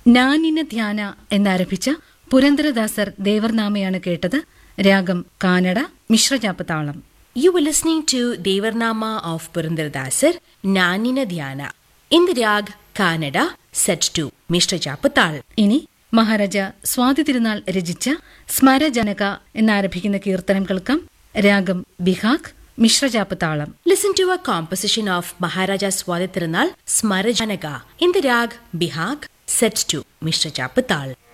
നാനിന ധ്യാന എന്നാരംഭിച്ച പുരന്ദരദാസർ ദേവർനാമയാണ് കേട്ടത് രാഗം കാനഡ മിശ്രജാപ്പ് താളം You were listening to Devarnama of Purandardasar, Nanina Dhyana, in the Rag Kannada, set to Mishra Japatal. ഇനി മഹാരാജ സ്വാതി തിരുനാൾ രചിച്ച സ്മരജനക എന്നാരംഭിക്കുന്ന കീർത്തനം കേൾക്കാം രാഗം ബിഹാഖ് മിശ്രജാപ്പ് താളം Listen to a composition of Maharaja Swadhitirunal Smarajanaga in the Rag Bihag, set to Mishra Japatal.